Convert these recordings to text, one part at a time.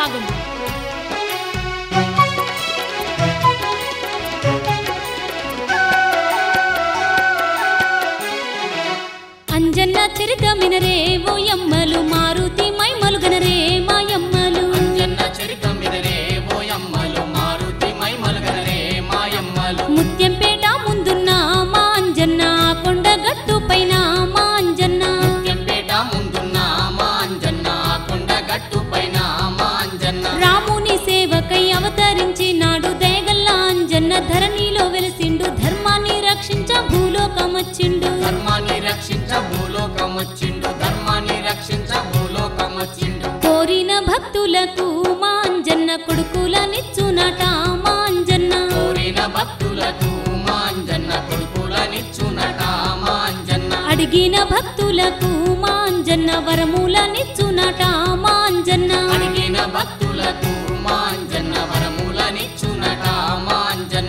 రాగం అంజన్న చరితమినరే ఓయమ్మలు మారుతి మైమలుగనరే మాయమ్మలు అంజన్న చరితం వినరే ఓయమ్మలు మారుతి మైమలుగనరే మాయమ్మలు ముత్యంపేట ముందున్న మా అంజన్న కొండ గట్టు పైన మా అంజన్న ముత్యంపేట ముందున్న మా అంజన్న కొండ గట్టు పైన మా అంజన్న రాముని సేవకై అవతరించినాడు దయగల్ల అంజన్న ధరణిలో వెలిసిండు ధర్మాన్ని రక్షించ భూలోకమచ్చిండు ధర్మాన్ని రక్షించ భూలోకమొచ్చిండు ధర్మాన్ని రక్షించ భూలోకమొచ్చిండు కోరిన భక్తులకు మా అంజన్న కొడుకులనిచ్చునట మా అంజన్న కోరిన భక్తులకు మా అంజన్న కొడుకులనిచ్చునట మా అంజన్న అడిగిన భక్తులకు మా అంజన్న వరములనిచ్చునట మా అంజన్న అడిగిన భక్తులకు మా అంజన్న వరములనిచ్చునట మా అంజన్న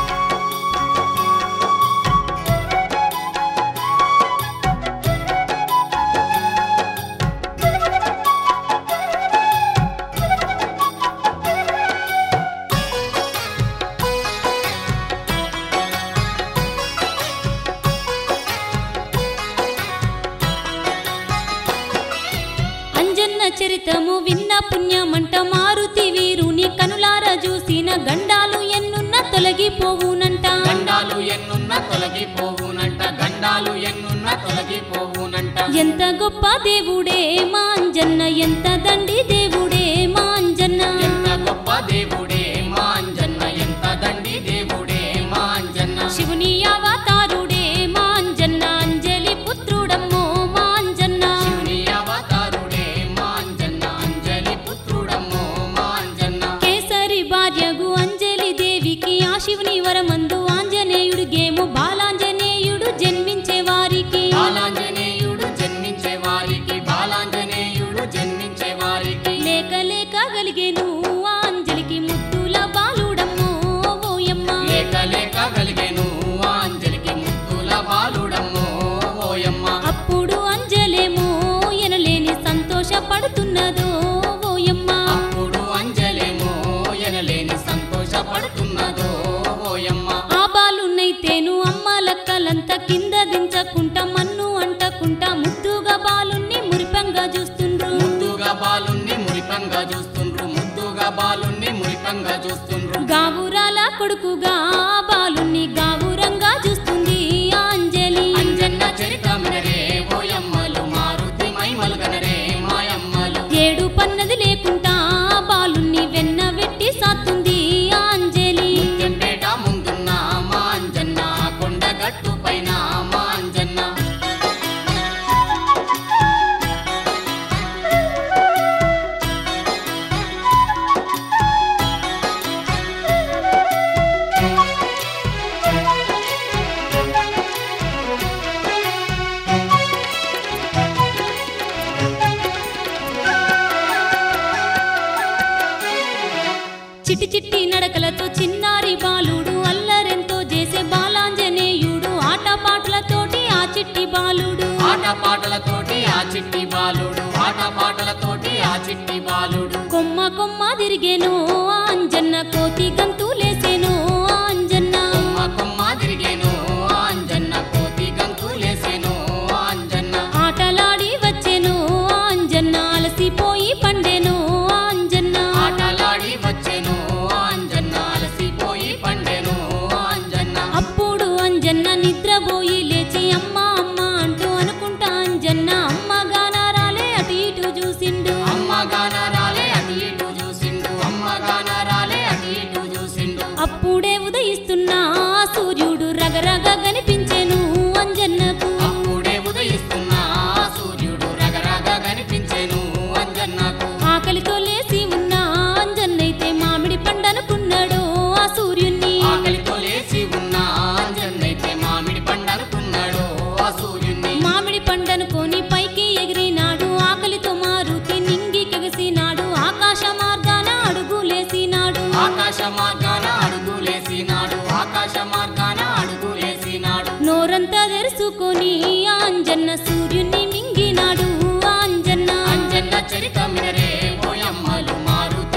అంజన్న చరితము విన్న పుణ్యమంట మారుతి వీరుని కనులార చూసిన గండాలు ఎన్నున్న తొలగిపోవునంట గండాలు ఎన్నున్న తొలగిపోవునంట గండాలు ఎన్నున్న తొలగిపోవునంట ఎంత గొప్ప దేవుడే మా అంజన్న ఎంత దండి దేవుడే మా అంజన్న ఎంత గొప్ప దేవుడే మా అంజన్న ఎంత దండి దేవుడే మా అంజన్న శివుని అవతారుడే మా అంజన్న అంజలి పుత్రుడమ్మో మా అంజన్న శివుని అవతారుడే మా అంజన్న అంజలి పుత్రుడమ్మో మా అంజన్న కేసరి భార్యగు అంజలి దేవికి ఆ శివుని వరమందు ఆంజనేయుడు గేము బాలాంజనేయుడు జన్మించే వారికి బాలాంజనేయుడు జన్మించే వారికి బాలాంజనేయుడు జన్మించే వారికి లేక లేక కలిగేను ఆ అంజలికి ముద్దుల బాలుడమ్మో ఓయమ్మ లేక లేక కలిగేను ఆ అంజలికి ముద్దుల బాలుడమ్మో ఓయమ్మ అప్పుడు అంజలేమో ఎనలేని సంతోషపడుతున్నదో ఓయమ్మ అప్పుడు అంజలేమో ఎనలేని సంతోషపడుతున్నదో ఓయమ్మ ఆ బాలున్నైతేను అమ్మ లక్కలంతా కింద దించకుంటా మన్ను అంటకుంటా ముద్దుగా బాలుణ్ణి మురిపంగా చూస్తుండ్రు ముద్దుగా బాలుణ్ణి మురిపంగా చూస్తుండ్రు ముద్దుగా బాలుణ్ణి మురిపంగా చూస్తుండ్రు గావురాల కొడుకుగా ఆ బాలుణ్ణి గావురంగా చూస్తుంది ఆ అంజలి అంజన్న చరితమినరే ఓయమ్మలు మారుతి మైమలుగనరే మాయమ్మలు ఏడు పన్నది లేకుండా ఆ బాలుణ్ణి వెన్న వెట్టి సాత్తుంది ఆ అంజలి ముత్యంపేట ముందున్న మా అంజన్న కొండ గట్టు పైన మా అంజన్న చిట్టి చిట్టి నడకలతో చిన్నారి బాలుడు అల్లరెంతో చేసే బాలాంజనేయుడు ఆటపాటలతోటి ఆ చిట్టి బాలుడు ఆట పాటలతోటి ఆ చిట్టి బాలుడు ఆట పాటలతోటి ఆ చిట్టి బాలుడు కొమ్మ కొమ్మ తిరిగేను ఆ అంజన్న కోతి గంతులేసేను ఆ అంజన్న కొమ్మ కొమ్మ తిరిగేను ఆ అంజన్న కోతి గంతులేసేను ఆ అంజన్న ఆటలాడి వచ్చేను ఆ అంజన్న అలసిపోయి పండేను ఆ అంజన్న ఆటలాడి వచ్చెను ఆ అంజన్న అలసిపోయి పండెను ఆ అంజన్న అప్పుడు అంజన్న నిద్రపోయి లేచి అమ్మ అమ్మ అంటూ అనుకుంటా అంజన్న అమ్మ గానారాలే అటు ఇటు చూసిండు అమ్మ గానరాలే అటు ఇటు చూసిండు అమ్మ గానరాలే అటు ఇటు చూసిండు అప్పుడే ఉదయిస్తున్న ఆ సూర్యుడు రగరగ కనిపించెను అంజన్నకు అప్పుడే ఉదయిస్తున్న ఆ సూర్యుడు రగరగ కనిపించెను అంజన్నకు ఆకలితో లేచి ఉన్న అంజన్నైతే మామిడి పండనుకున్నాడు ఆ సూర్యుణ్ణి ఆకలితో లేచి ఉన్న అంజన్నైతే మామిడి పండనుకున్నాడు ఆ సూర్యుణ్ణి మామిడి పండనుకొని పైకి ఎగిరినాడు ఆకలితో మారుతి నింగి కెగసినాడు ఆకాశ మార్గాన అడుగులేసినాడు ఆకాశ మార్గాన అడుగులేసినాడు ఆకాశ మార్గాన అడుగులేసినాడు నోరంతా తెరుచుకొని ఆ అంజన్న సూర్యుణ్ణి మింగినాడు ఆ అంజన్న అంజన్న చరితమినరే ఓయమ్మలు మారుతి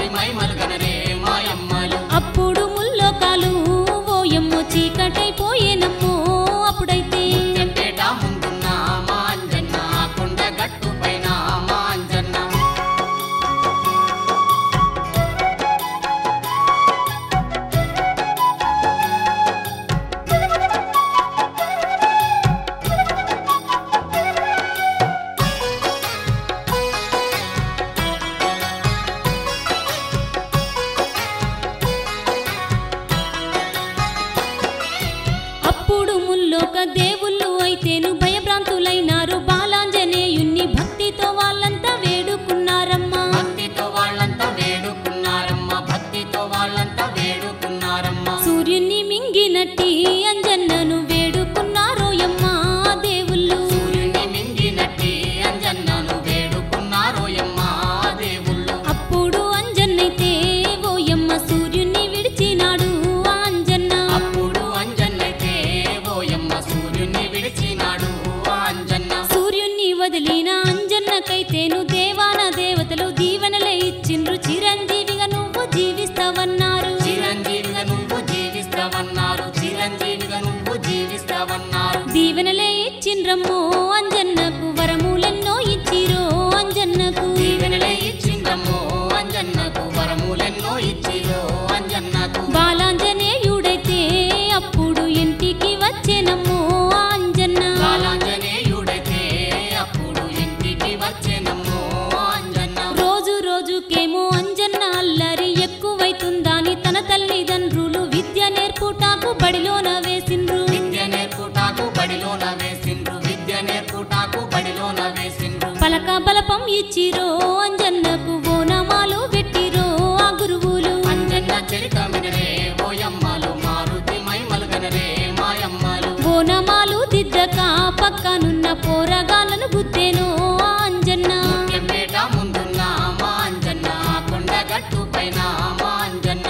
వేసిండ్రు చిరంజీవిగా నువ్వు జీవిస్తావన్నారు చిరంజీవిగా నువ్వు జీవిస్తావన్నారు చిరంజీవిగా నువ్వు జీవిస్తావన్నారు దీవెనలే ఇచ్చిండ్రమ్మో అంజన్నకు వరములెన్నో ఇచ్చిరో అంజన్నకు దీవెనలే ఇచ్చిందమ్మో అంజన్నకు వరములెన్నో ఇచ్చిరో అంజన్నకు బాలాంజనేయుడైతే అప్పుడు ఇంటికి వచ్చేనమ్మో అంజన్న బాలాంజనేయుడైతే అప్పుడు ఇంటికి వచ్చేనమ్మో అంజన్న రోజు రోజుకేమో అంజన్న అల్లరి ఎక్కువైతుందని తన తల్లిదండ్రులు విద్య నేర్పుటాకు బడిలోన వేసిండ్రు విద్య నేర్పుటాకు బడిలోన వేసిండ్రు విద్య నేర్పుటాకు బడిలోన వేసిండ్రు పలక బలపం ఇచ్చిరో అంజన్నకు ఓనమాలు పెట్టిరో ఆ గురువులు అంజన్న చరితమినరే ఓయమ్మలు మారుతి మైమలుగనరే మాయమ్మలు ఓనమాలు దిద్దక పక్కనున్న పోరగాళ్ళను గుద్దేనో ఆ అంజన్న ముత్యంపేట ముందున్న మా అంజన్న కొండ గట్టు పైన మా అంజన్న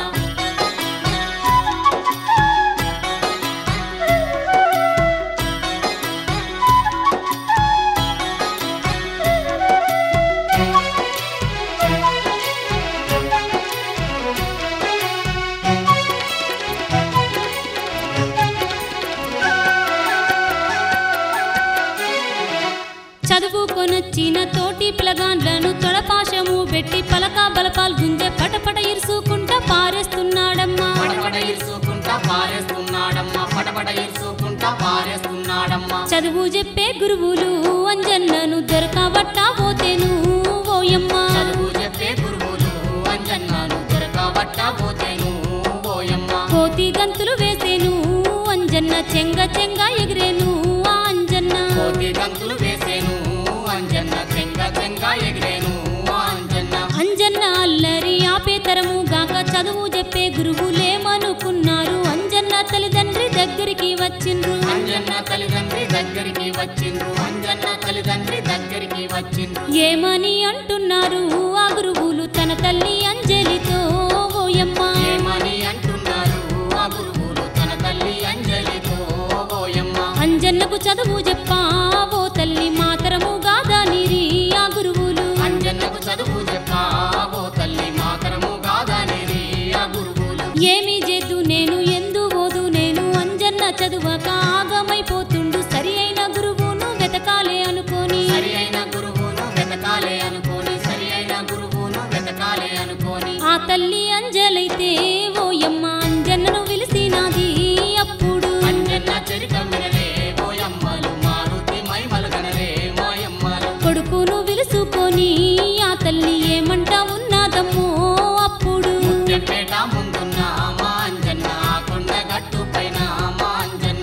చదువుకొనొచ్చిన తోటి పిలగాండ్లను తొడపాశము పెట్టి పలక బలపాలు గుంజె పటపట ఇరుసుకుంటా పారేస్తున్నాడమ్మా పడపడ ఇరుసుకుంటా పారేస్తున్నాడమ్మా పడపడ ఇరుసుకుంటా పారేస్తున్నాడమ్మా చదువు చెప్పే గురువులు అంజన్నను దొరకబట్టా పోతేను ఓయమ్మా చదువు చెప్పే గురువులు అంజన్నను దొరకబట్ట పోతేను ఓయమ్మ కోతి గంతులు వేసేను అంజన్న చెంగ చెంగ ఎగిరేను ఆ అంజన్న కోతి గంతులు వేసేను అంజన్న చెంగ చెంగ ఎగిరేను అంజన్న అంజన్న అల్లరి ఆపేతరము గాక చదువు చెప్పే గురువులేమనుకున్నారు అంజన్న తల్లిదండ్రి దగ్గరికి వచ్చిండ్రు అంజన్న తల్లిదండ్రి దగ్గరికి వచ్చిండ్రు అంజన్న తల్లిదండ్రి దగ్గరికి వచ్చిండ్రు ఏమని అంటున్నారు ఆ గురువులు తన తల్లి అంజలితో ఓయమ్మ ఏమని అంటున్నారు ఆ గురువులు తన తల్లి అంజలితో ఓయమ్మ అంజన్నకు చదువు చెప్పా ఓ తల్లి మాతరము గాదా నీరి ఆ గురువులు అంజన్నకు చదువు చెప్పా ఓ తల్లి మాతరము కాదనేది ఆ గురువులు ఏమి చేద్దు నేను ఎందు ఓదు నేను అంజన్న చదువక ఆగమైపోతుండు సరి అయిన గురువును వెతకాలే అనుకోని సరి అయిన గురువును వెతకాలే అనుకోని సరి అయిన గురువును వెతకాలే అనుకోని ఆ తల్లి అంజలైతే ఓయమ్మ అంజన్నను పిలిసినాది అప్పుడు అంజన్న చరితం వినరే ఓయమ్మలు మారుతి మైమలుగనరే మాయమ్మలు కొడుకును విలుసుకొని ఆ తల్లి ఏమంట ఉన్నదమ్మో అప్పుడు ముత్యంపేట ముందున్న మా అంజన్న కొండ గట్టు పైన మా అంజన్న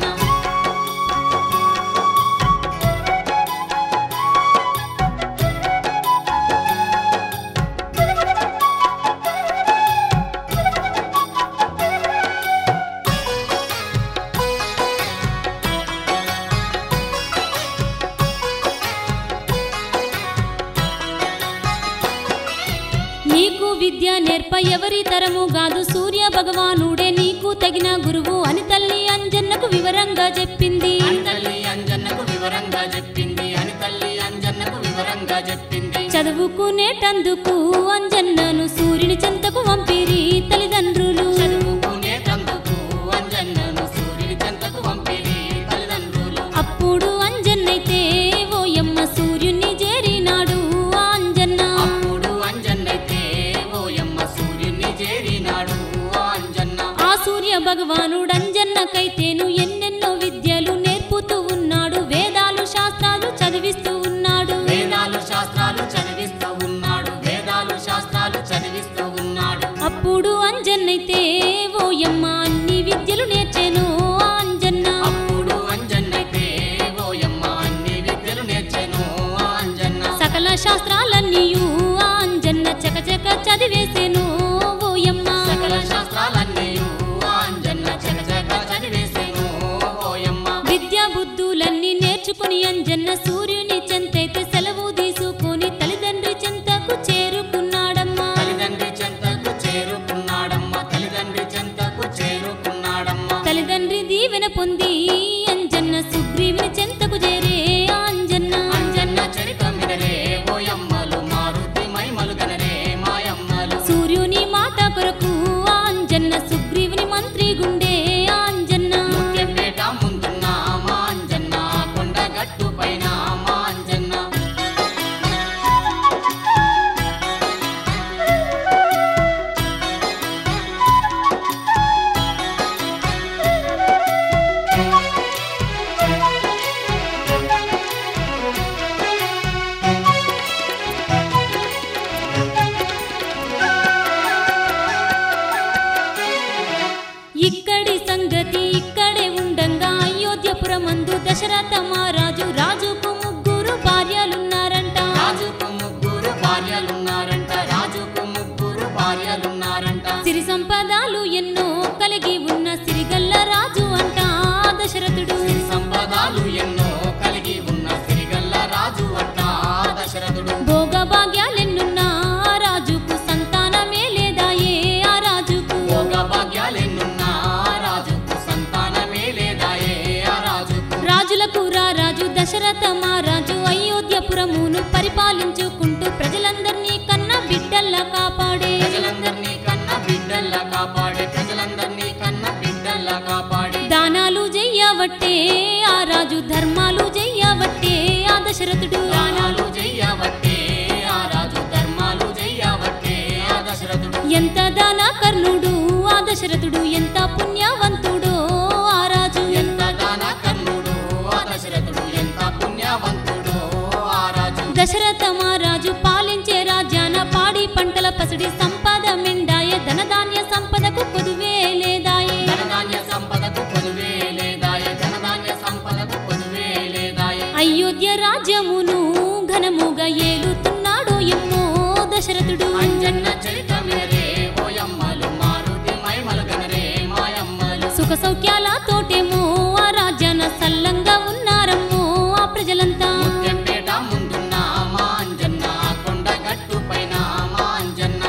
నీకు విద్య నేర్ప ఎవరి తరము కాదు సూర్య భగవానుడే నీకు తగిన గురువు అని తల్లి అంజన్నకు వివరంగా చెప్పింది అని తల్లి అంజన్నకు వివరంగా చెప్పింది అని తల్లి అంజన్నకు వివరంగా చెప్పింది చదువుకునేటందుకు అంజన్నను సూర్యుని చెంతకు పంపిరి తల్లిదండ్రులు చదువుకునేటందుకు అంజన్నను సూర్యుని చెంతకు పంపిరి తల్లిదండ్రులు అప్పుడు అంజన్నైతే ఓయమ్మ సూర్యుని చేరినాడు ఆ అంజన్న అప్పుడు అంజన్నైతే ఓయమ్మ సూర్యుని చేరినాడు ఆ అంజన్న ఆ సూర్య భగవానుడు అంజన్నకైతేను ఎన్నెన్నో విద్యలు నేర్పుతూ ఉన్నాడు వేదాలు శాస్త్రాలు చదివిస్తూ ఉన్నాడు వేదాలు శాస్త్రాలు చదివిస్తూ ఉన్నాడు వేదాలు శాస్త్రాలు చదివిస్తూ ఉన్నాడు అప్పుడు అంజన్నైతే ఓయమ్మ అన్ని విద్యలు నేర్చెను ఆ అంజన్న అప్పుడు అంజన్నైతే ఓయమ్మ అన్ని విద్యలు నేర్చెను ఆ అంజన్న సకల శాస్త్రాలన్నీయు ఆ అంజన్న చకచక చదివేసెను ఓయమ్మ సకల శాస్త్రాలన్నీ ఆ అంజన్న చకచక చదివేసెను ఓయమ్మ విద్యా బుద్ధులన్నీ నేర్చుకుని అంజన్న సూర్యుని చెంతైతే సెలవు తీసుకుని తల్లిదండ్రి చెంతకు చేరుకున్నాడమ్మా తల్లిదండ్రి చెంతకు చేరుకున్నాడమ్మ తల్లిదండ్రి చెంతకు చేరుకున్నాడు మందు దశరథ మహారాజు రాజుకు ముగ్గురు భార్యలున్నారంట రాజుకు ముగ్గురు భార్యలున్నారంట రాజుకు ముగ్గురు భార్యలున్నారంట సిరి సంపదాలు ఎన్నో కలిగి ఉన్న సిరిగల్ల రాజు అంట దశరథుడు సిరి సంపదాలు ఎన్నో కలిగి ఉన్న సిరిగల్ల రాజు అంట దశరథుడు భోగ భాగ్యాలెన్నున్నా రాజుకు సంతానమే లేదాయే ఆ రాజుకు భోగ భాగ్యాలెన్నున్నా రాజుకు సంతానమే లేదాయే ఆ రాజుకు రాజులకు రాజు దశరథ మహారాజు అయోధ్యపురమును పరిపాలించుకుంటూ ప్రజలందరినీ కన్న బిడ్డల్లా కాపాడే ప్రజలందరినీ కన్న బిడ్డల్లా కాపాడే ప్రజలందరినీ కన్న బిడ్డల్లా కాపాడే దానాలు చెయ్యవట్టే ఆ రాజు ధర్మాలు చెయ్యవట్టే ఆ దశరథుడు దానాలు చెయ్యవట్టే ఆ రాజు ధర్మాలు చెయ్యవట్టే ఆ దశరథుడు ఎంత దాన కర్ణుడు ఆ దశరథుడు ఎంత పుణ్యవంతుడో ఆ రాజు ఎంత దాన కర్ణుడు ఆ దశరథుడు ఎంత పుణ్యవంతుడు ఆ రాజు దశరథ మహారాజు పాలించే రాజ్యాన పాడి పంటల పసిడి సంపద మెండాయ ధనధాన్య సంపదకు కొదువే లేదాయే ధనధాన్య సంపదకు కొలువే లేదాయే ధనధాన్య సంపదకు కొలువే లేదాయే అయోధ్య రాజ్యమును ఘనముగా ఏలుతున్నాడు ఎమ్మో దశరథుడు అంజన్న చరితమేరే ఓయమ్మలు మారుతి మైమలు గనరే మాయమ్మలు సుఖ సౌఖ్యాల తోటేమో ఆ రాజ్యాన సల్లంగా ఉన్నారమ్మో ఆ ప్రజలంతా ముత్యంపేట ముందున్న మా అంజన్న కొండ గట్టు పైన మా అంజన్న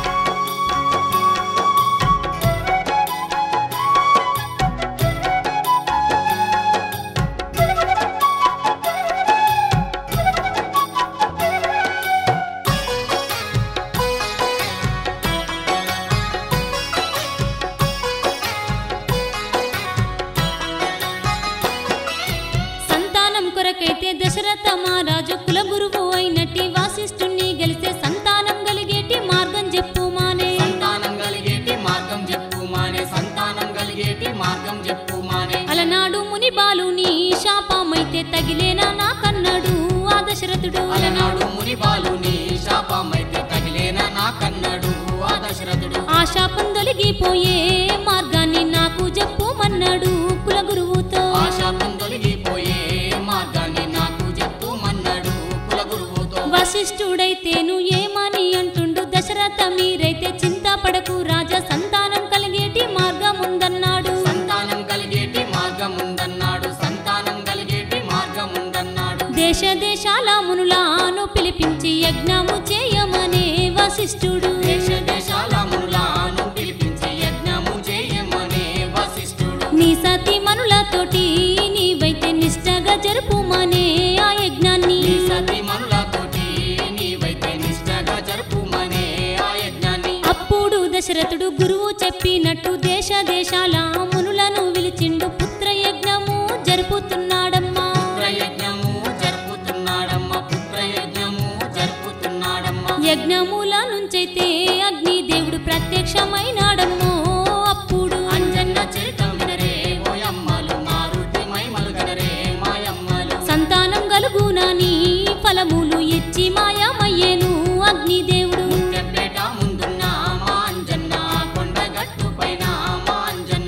సంతానం కొరకైతే దశరథ మహారాజు కుల గురువు అయినట్టి వాసిష్ఠుణ్ణి గెలిసే సంతానం కలిగేటి మార్గం చెప్పు మానే సంతానం కలిగేటి మార్గం చెప్పు మానే సంతానం కలిగేటి మార్గం చెప్పు మానే అలనాడు ముని బాలుని శాపమైతే తగిలేనా నా కన్నాడు ఆ దశరథుడు అలనాడు ముని బాలుని శాపమైతే తగిలేనా నా కన్నడు ఆ దశరథుడు ఆ శాపం తొలగిపోయే మార్గాన్ని నాకు చెప్పుమన్నాడు కుల గురువుతో ఆ శాపం తొలగిపోయే మార్గాన్ని నాకు చెప్పు మన్నాడు కుల గురువుతో వశిష్ఠుడైతేను ఏమని అంటుండు దశరథ మీరైతే చింతపడకు రాజా సంతానం కలిగేటి మార్గం ఉందన్నాడు సంతానం కలిగేటి మార్గం ఉందన్నాడు సంతానం కలిగేటి మార్గం ఉందన్నాడు దేశ దేశాల మునులాను పిలిపించి యజ్ఞము చేయమనే వశిష్ఠుడు దేశ దేశాల మునులాను పిలిపించి యజ్ఞము చేయమనే వశిష్ఠుడు నీ సతి మనులతోటి నీవైతే నిష్టగా జరుపుమనే ఆ యజ్ఞాన్ని నీ సతి మనులతోటి నీవైతే నిష్టగా జరుపుమనే ఆ యజ్ఞాన్ని అప్పుడు దశరథుడు గురువు చెప్పినట్టు దేశ దేశాల మునులను విలిచిండు పుత్ర యజ్ఞము జరుపుతున్నాడమ్మా పుత్రయజ్ఞము జరుపుతున్నాడమ్మ పుత్రయజ్ఞము జరుపుతున్నాడమ్మ యజ్ఞముల నుంచైతే అగ్నిదేవుడు ప్రత్యక్షమైనాడమ్మో అప్పుడు అంజన్న చరితం వినరే ఓయమ్మలు మారుతి మైమలు గనరే మాయమ్మలు సంతానం గలుగునని ఫలములు ఇచ్చి మాయమయ్యేను అగ్నిదేవుడు ముత్యంపేట ముందున్న మా అంజన్న కొండ గట్టు పైన మా అంజన్న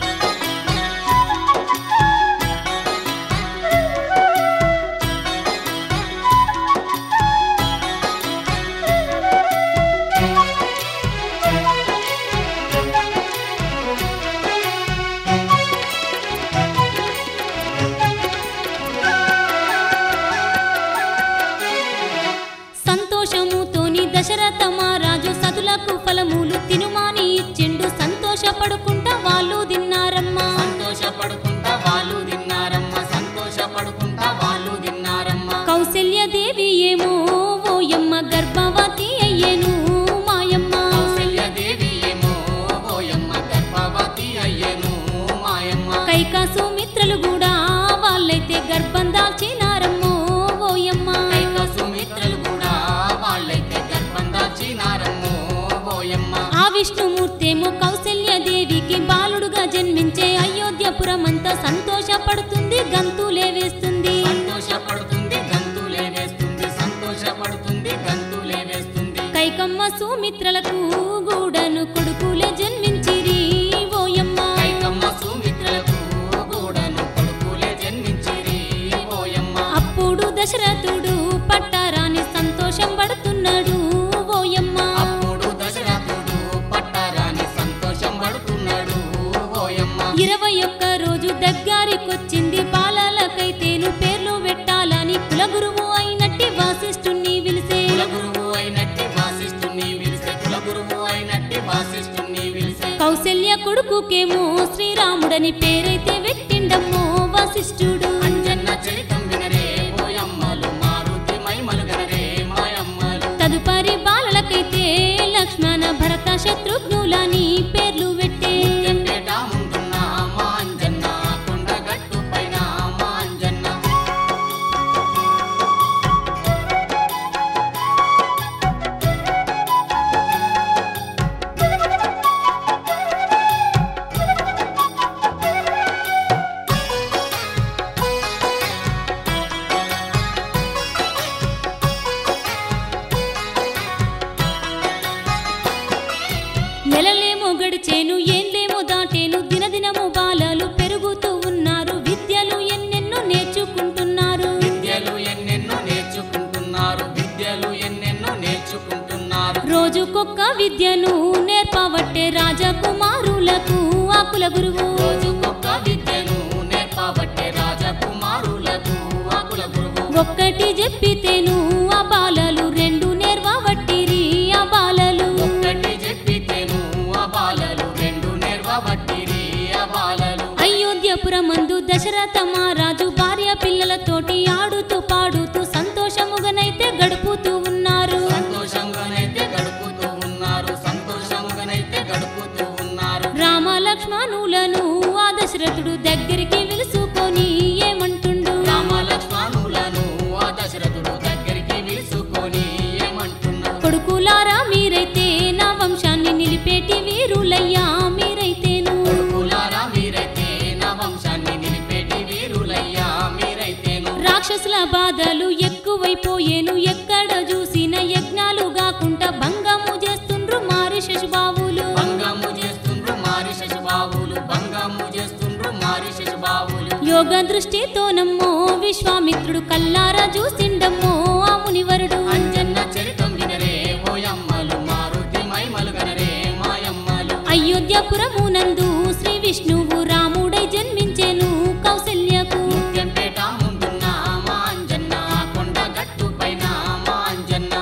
సంతోషముతోని దశరథ మహారాజు సతులకు ఫలములు తినుమాని ఇచ్చిండు సంతోషపడుకుంటా వాళ్ళు తిన్నారమ్మా సంతోషపడుకుంటా వాళ్ళు తిన్నారమ్మ సంతోషపడుకుంటా వాళ్ళు తిన్నారమ్మ కౌశల్య దేవి ఏమో ఓయమ్మ గర్భవతి అయ్యేను మాయమ్మ కౌసల్యదేవి ఏమో ఓయమ్మ గర్భవతి అయ్యను మాయమ్మ కైకా సుమిత్రలు కూడా వాళ్ళైతే గర్భం దాల్చినారమ్మో ఓయమ్మ కైక సుమిత్రలు కూడా వాళ్ళైతే గర్భం దాచినారమ్మో ఓయమ్మ ఆ విష్ణుమూర్తేమో కౌశల్య దేవికి బాలుడుగా జన్మించే అయోధ్యపురమంతా సంతోషపడుతుంది గంతులే వేస్తుంది సంతోషపడుతుంది గంతులే వేస్తుంది సంతోషపడుతుంది గంతులే వేస్తుంది కైకమ్మ సుమిత్రలకు గూడను కొడుకులే జన్మించిరి ఓయమ్మ కైకమ్మ సుమిత్రలకు గూడను కొడుకులే జన్మి వాసిష్ఠుణ్ణి పిలిసే కౌశల్య కొడుకుకేమో శ్రీరాముడని పేరైతే పెట్టిండమ్మో వశిష్ఠుడు అంజన్న చరితం వినరే ఓయమ్మలు మారుతి మైమలు గనరే మాయమ్మలు తదుపరి బాలలకైతే లక్ష్మణ భరత శత్రుఘ్నులని పేర్లు పెట్టే ఎంపేట ముందున్న మా అంజన్న కొండ గట్టు పైన మా అంజన్న నెలలేమో గడిచేను ఏంలేమో దాటేను దినదినము బాలలు పెరుగుతూ ఉన్నారు విద్యలు ఎన్నెన్నో నేర్చుకుంటున్నారు విద్యలు ఎన్నెన్నో నేర్చుకుంటున్నారు విద్యలు ఎన్నెన్నో నేర్చుకుంటున్నారు రోజుకొక్క విద్యను నేర్పవట్టే రాజకుమారులకు ఆకుల గురువు రోజుకొక్క విద్యను నేర్పబట్టే రాజకుమారులకు ఆకుల గురువు ఒక్కటి చెప్పితేను ఆ బాలలు రెండు నేర్వవట్టిరి ఆ బాలలు ఒక్కటి చెప్పితేను ఆ బాలలు రెండు నేర్వబట్టిరి ఆ బాలలు అయోధ్యపురమందు దశరథ మహారాజు భార్య పిల్లలతోటి ఆడుతూ పాడుతూ సంతోషముగానైతే గడుపుతూ ఉన్నారు సంతోషంగానైతే గడుపుతూ ఉన్నారు సంతోషంగానైతే గడుపుతూ ఉన్నారు రామ లక్ష్మణులను ఆ దశరథుడు దగ్గరికి పిలుచుకొని ఏమంటుండు రామ లక్ష్మణులను ఆ దశరథుడు దగ్గరికి పిలుచుకొని ఏమంటున్నాడు కొడుకులారా మీరైతే నా వంశాన్ని నిలిపేటి వీరులయ్యా మీరైతేను కొడుకులారా మీరైతే నా వంశాన్ని నిలిపేటి వీరులయ్యా మీరైతేను రాక్షసుల బాధలు ఎక్కువైపోయేను ఎక్కడ చూసిన యజ్ఞాలు కాకుండా భంగము చేస్తుండ్రు మారి శశుబాబులు భంగము చేస్తుండ్రు మారి శశుబాబులు భంగము చేస్తుండ్రు మారి శశుబాబులు యోగ దృష్టితోనమ్మో విశ్వామిత్రుడు కల్లారా చూసిండమ్మో ఆ మునివరుడు అంజన్న చరితం వినరే ఓయమ్మలు మారుతి మైమలు గనరే మాయమ్మలు అయోధ్యపురమునందు శ్రీ విష్ణువు రాముడై జన్మించెను కౌసల్యకు ముత్యంపేట ముందున్న మా అంజన్న కొండ గట్టు పైన మా అంజన్న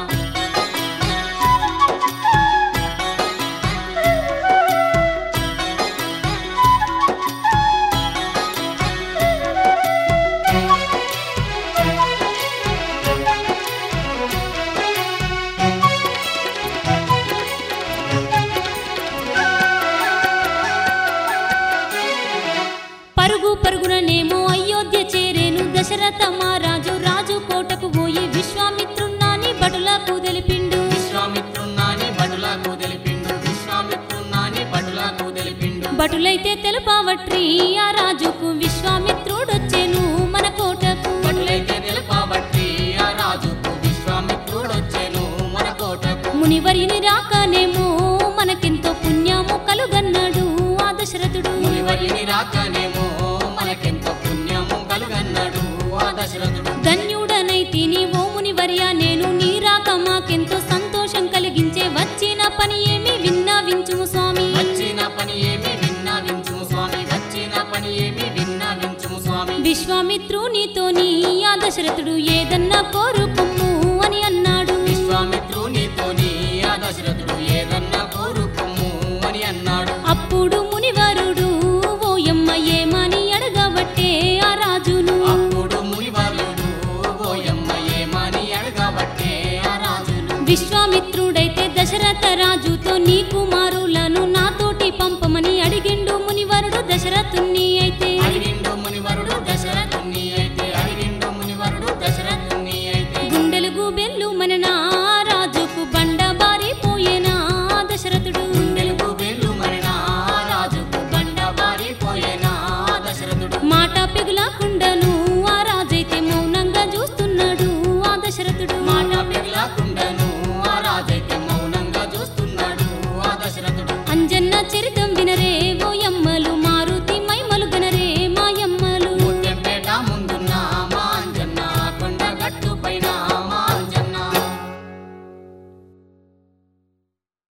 పరుగు పరుగుననేమో అయోధ్య చేరేను దశరథ మహారాజు రాజు కోటకు పోయి విశ్వామిత్రున్నాని బటులకు తెలిపిండు విశ్వామిత్రున్నాని బటులకు తెలిపిండు విశ్వామిత్రున్నాని బటులకు తెలిపిండు బటులైతే తెలుపవట్రి ఆ రాజుకు విశ్వామిత్రుడొచ్చెను మన కోటకు బటులైతే తెలుపబట్టి ఆ రాజుకు విశ్వామిత్రుడొచ్చెను మన కోటకు మునివరిని రాకనేమో మనకెంతో పుణ్యము కలుగన్నాడు ఆ దశరథుడు మునివరిని రాకనేమో మనకెంతో పుణ్యము కలుగన్నాడు ఆ దశరథుడు ధన్యుడనైతిని ఓ మునివర్య నేను నీ రాక మాకెంతో సంతోషం కలిగించే వచ్చిన పని ఏమి విన్నవించుము స్వామి వచ్చిన పని ఏమి విన్నవించుము స్వామి వచ్చిన పని ఏమి విన్నవించుము స్వామి విశ్వామిత్రునితోని ఆ దశరథుడు ఏదన్నా కోరుకుమ్ము అని అన్నాడు విశ్వామిత్రునితోని ఆ దశరథుడు ఏదన్నా కోరుకుము అని అన్నాడు అప్పుడు మునివరుడు ఓయమ్మ ఏమని అడగబట్టే ఆ రాజును అప్పుడు మునివర్యుడు ఓయమ్మ ఏమని అడగబట్టే ఆ రాజులు విశ్వామిత్రుడైతే దశరథ రాజుతో నీ కుమారులను నాతోటి పంపమని అడిగిండు మునివరుడు దశరథుణ్ణి అయితే అడిగిండు మునివరుడు దశరథుని అయితే అడిగిండు మునివరుడు దశరథుని అయితే గుండెలు గుబెల్లు మననా రాజుకు బండ బారిపోయేనా దశరథుడు గుండెలకు వేళ్ళు మరినా రాజుకు బండ బారిపోయేనా దశరథుడు మాట పిగులకుండను ఆ రాజైతే మౌనంగా చూస్తున్నాడు ఆ దశరథుడు మాట పెరగకుండను ఆ రాజైతే మౌనంగా చూస్తున్నాడు ఆ దశరథుడు అంజన్న చరిత